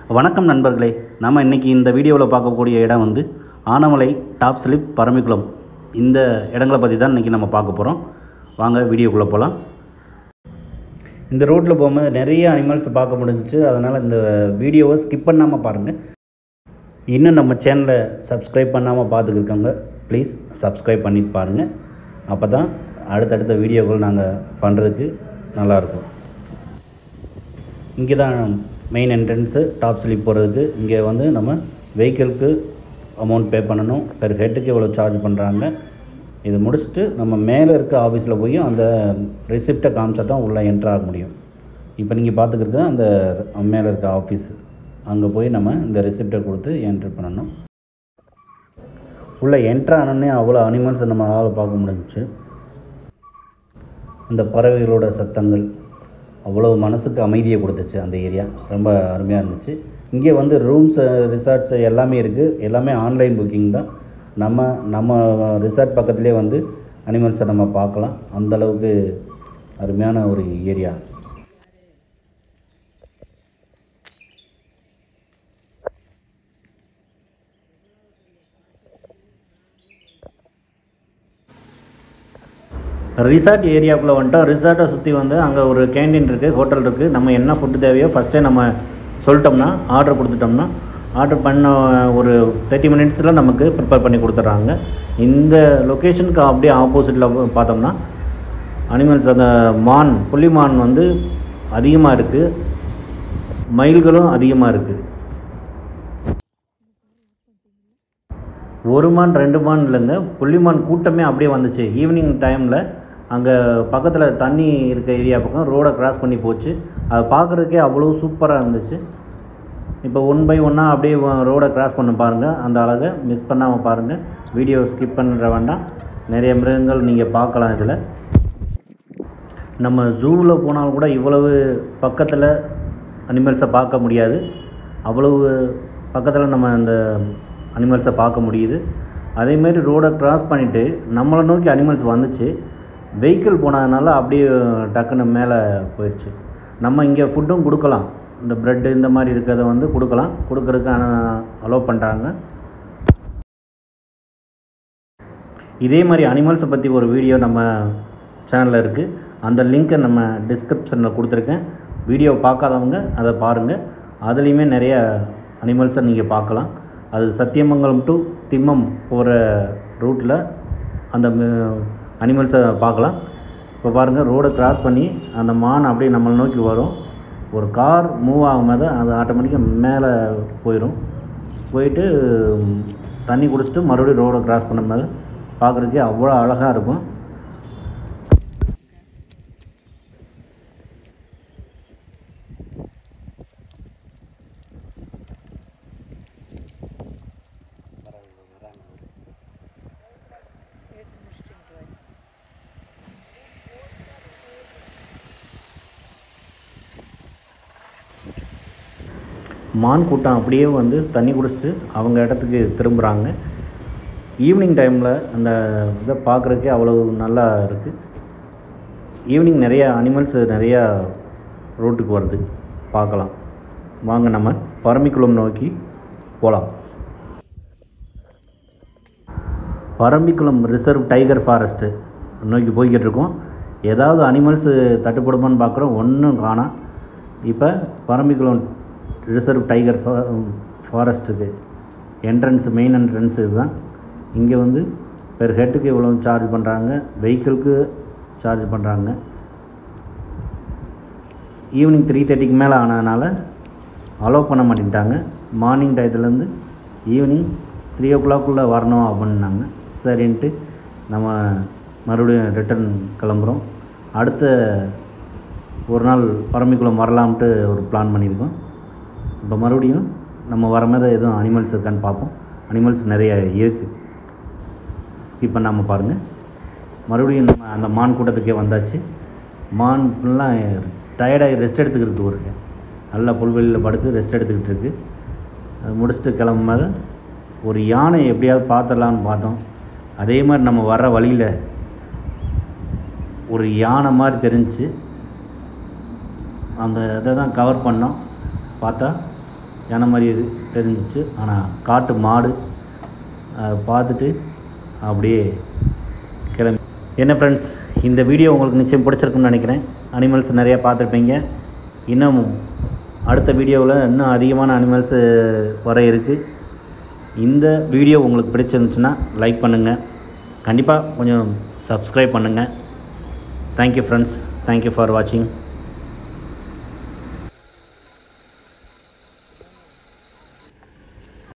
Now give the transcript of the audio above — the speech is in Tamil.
வணக்கம் நண்பர்களே நம்ம இன்றைக்கி இந்த வீடியோவில் பார்க்கக்கூடிய இடம் வந்து ஆனமலை டாப் ஸ்லிப் பரமிக்குளம் இந்த இடங்களை பற்றி தான் இன்றைக்கி நம்ம பார்க்க போகிறோம் வாங்க வீடியோக்குள்ளே போகலாம் இந்த ரோட்டில் போகும்போது நிறைய அனிமல்ஸ் பார்க்க முடிஞ்சிச்சு அதனால் இந்த வீடியோவை ஸ்கிப் பண்ணாமல் பாருங்கள் இன்னும் நம்ம சேனலை சப்ஸ்கிரைப் பண்ணாமல் பார்த்துக்கிருக்கோங்க ப்ளீஸ் சப்ஸ்கிரைப் பண்ணிட்டு பாருங்கள் அப்போ தான் அடுத்தடுத்த வீடியோக்கள் நாங்கள் பண்ணுறதுக்கு நல்லாயிருக்கும் இங்கே தான் மெயின் என்ட்ரன்ஸு டாப் ஸ்லிப் போகிறதுக்கு இங்கே வந்து நம்ம வெஹிக்கிளுக்கு அமௌண்ட் பே பண்ணணும் பெர் ஹெட்டுக்கு இவ்வளோ சார்ஜ் பண்ணுறாங்க இது முடிச்சுட்டு நம்ம மேலே இருக்க ஆஃபீஸில் போய் அந்த ரிசிப்டை காமிச்சா தான் உள்ளே என்ட்ரு ஆக முடியும் இப்போ நீங்கள் பார்த்துக்கிறது அந்த மேலே இருக்க ஆஃபீஸ் அங்கே போய் நம்ம இந்த ரிசிப்டை கொடுத்து என்ட்ரு பண்ணணும் உள்ளே என்ட்ரு ஆனோடனே அவ்வளோ அனிமல்ஸ் நம்மளால் பார்க்க முடிஞ்சிச்சு இந்த பறவைகளோட சத்தங்கள் அவ்வளோ மனசுக்கு அமைதியை கொடுத்துச்சு அந்த ஏரியா ரொம்ப அருமையாக இருந்துச்சு இங்கே வந்து ரூம்ஸ் ரிசார்ட்ஸ் எல்லாமே இருக்குது எல்லாமே ஆன்லைன் புக்கிங் தான் நம்ம நம்ம ரிசார்ட் பக்கத்துலேயே வந்து அனிமல்ஸை நம்ம பார்க்கலாம் அந்த அளவுக்கு அருமையான ஒரு ஏரியா ரிசார்ட் ஏரியாவுக்குள்ளே வந்துட்டோம் ரிசார்ட்டை சுற்றி வந்து அங்கே ஒரு கேண்டீன் இருக்குது ஹோட்டல் இருக்குது நம்ம என்ன ஃபுட்டு தேவையோ ஃபஸ்ட்டே நம்ம சொல்லிட்டோம்னா ஆர்டர் கொடுத்துட்டோம்னா ஆர்டர் பண்ண ஒரு தேர்ட்டி மினிட்ஸில் நமக்கு ப்ரிப்பேர் பண்ணி கொடுத்துட்றாங்க இந்த லொக்கேஷனுக்கு அப்படியே ஆப்போசிட்டில் பார்த்தோம்னா அனிமல்ஸ் அந்த மான் புள்ளிமான் வந்து அதிகமாக இருக்குது மயில்களும் அதிகமாக இருக்குது ஒரு மான் ரெண்டு மான் இல்லைங்க புள்ளிமான் கூட்டமே அப்படியே வந்துச்சு ஈவினிங் டைமில் அங்கே பக்கத்தில் தண்ணி இருக்க ஏரியா பக்கம் ரோடை கிராஸ் பண்ணி போச்சு அதை பார்க்குறதுக்கே அவ்வளோ சூப்பராக இருந்துச்சு இப்போ ஒன் பை ஒன்னாக அப்படியே ரோடை கிராஸ் பண்ண பாருங்கள் அந்த அழகை மிஸ் பண்ணாமல் பாருங்கள் வீடியோ ஸ்கிப் பண்ணுற வேண்டாம் நிறைய மிருகங்கள் நீங்கள் பார்க்கலாம் இதில் நம்ம ஜூவில் போனாலும் கூட இவ்வளவு பக்கத்தில் அனிமல்ஸை பார்க்க முடியாது அவ்வளவு பக்கத்தில் நம்ம அந்த அனிமல்ஸை பார்க்க முடியுது அதேமாரி ரோடை கிராஸ் பண்ணிவிட்டு நம்மளை நோக்கி அனிமல்ஸ் வந்துச்சு வெஹிக்கிள் போனதுனால அப்படியே டக்குன்னு மேலே போயிடுச்சு நம்ம இங்கே ஃபுட்டும் கொடுக்கலாம் இந்த ப்ரெட்டு இந்த மாதிரி இருக்கிறத வந்து கொடுக்கலாம் கொடுக்கறதுக்கு அலோவ் பண்ணுறாங்க இதே மாதிரி அனிமல்ஸை பற்றி ஒரு வீடியோ நம்ம சேனலில் இருக்குது அந்த லிங்க்கை நம்ம டிஸ்கிரிப்ஷனில் கொடுத்துருக்கேன் வீடியோ பார்க்காதவங்க அதை பாருங்கள் அதுலேயுமே நிறைய அனிமல்ஸை நீங்கள் பார்க்கலாம் அது சத்தியமங்கலம் டு திம்மம் போகிற ரூட்டில் அந்த அனிமல்ஸை பார்க்கலாம் இப்போ பாருங்கள் ரோடை கிராஸ் பண்ணி அந்த மான் அப்படியே நம்மளை நோக்கி வரும் ஒரு கார் மூவ் ஆகும்போது அது ஆட்டோமேட்டிக்காக மேலே போயிடும் போயிட்டு தண்ணி குடிச்சிட்டு மறுபடியும் ரோடை கிராஸ் பண்ணும்போது பார்க்குறதுக்கே அவ்வளோ அழகாக இருக்கும் மான் கூட்டம் அப்படியே வந்து தண்ணி குடிச்சிட்டு அவங்க இடத்துக்கு திரும்புகிறாங்க ஈவினிங் டைமில் அந்த இதை பார்க்குறதுக்கே அவ்வளோ நல்லா இருக்குது ஈவினிங் நிறையா அனிமல்ஸ் நிறையா ரோட்டுக்கு வருது பார்க்கலாம் வாங்க நம்ம பரம்பிக்குளம் நோக்கி போகலாம் பரம்பிக்குளம் ரிசர்வ் டைகர் ஃபாரஸ்ட்டு நோக்கி போய்கிட்டு இருக்கோம் ஏதாவது அனிமல்ஸு தட்டுப்படுமான்னு பார்க்குறோம் ஒன்றும் காணாம் இப்போ பரம்பிக்குளம் ரிசர்வ் டைகர் ஃபாரஸ்ட்டுக்கு என்ட்ரன்ஸ் மெயின் என்ட்ரன்ஸ் இதுதான் இங்கே வந்து பெர் ஹெட்டுக்கு இவ்வளோ சார்ஜ் பண்ணுறாங்க வெஹிக்கிளுக்கு சார்ஜ் பண்ணுறாங்க ஈவினிங் த்ரீ தேர்ட்டிக்கு மேலே ஆனதுனால அலோவ் பண்ண மாட்டேங்கிட்டாங்க மார்னிங் டயத்துலேருந்து ஈவினிங் த்ரீ ஓ கிளாக்குள்ளே வரணும் அப்படின்னாங்க சரின்ட்டு நம்ம மறுபடியும் ரிட்டர்ன் கிளம்புறோம் அடுத்த ஒரு நாள் பரம்பிக்குளம் வரலாம்ட்டு ஒரு பிளான் பண்ணியிருக்கோம் இப்போ மறுபடியும் நம்ம வர மாதிரி எதுவும் அனிமல்ஸ் இருக்கான்னு பார்ப்போம் அனிமல்ஸ் நிறைய இருக்குது ஸ்கிப் பண்ணாமல் பாருங்கள் மறுபடியும் நம்ம அந்த மான் கூட்டத்துக்கே வந்தாச்சு மான் ஃபுல்லாக டயர்டாகி ரெஸ்ட் எடுத்துக்கிட்டு இருக்கு நல்லா புல்வெளியில் படுத்து ரெஸ்ட் எடுத்துக்கிட்டு இருக்கு அது முடிச்சுட்டு கிளம்பும்போது ஒரு யானை எப்படியாவது பார்த்துடலான்னு பார்த்தோம் அதே மாதிரி நம்ம வர்ற வழியில் ஒரு யானை மாதிரி தெரிஞ்சுச்சு அந்த இதை தான் கவர் பண்ணோம் பார்த்தா யானை மாதிரி இரு- தெரிஞ்சிச்சு ஆனால் காட்டு மாடு அதை பார்த்துட்டு அப்படியே கிளம்பி என்ன ஃப்ரெண்ட்ஸ் இந்த வீடியோ உங்களுக்கு நிச்சயம் பிடிச்சிருக்குன்னு நினைக்கிறேன் அனிமல்ஸ் நிறையா பார்த்துருப்பீங்க இன்னும் அடுத்த வீடியோவில் இன்னும் அதிகமான அனிமல்ஸு வர இருக்குது இந்த வீடியோ உங்களுக்கு பிடிச்சிருந்துச்சுன்னா லைக் பண்ணுங்கள் கண்டிப்பாக கொஞ்சம் சப்ஸ்கிரைப் பண்ணுங்கள் தேங்க்யூ ஃப்ரெண்ட்ஸ் தேங்க்யூ ஃபார் வாட்சிங்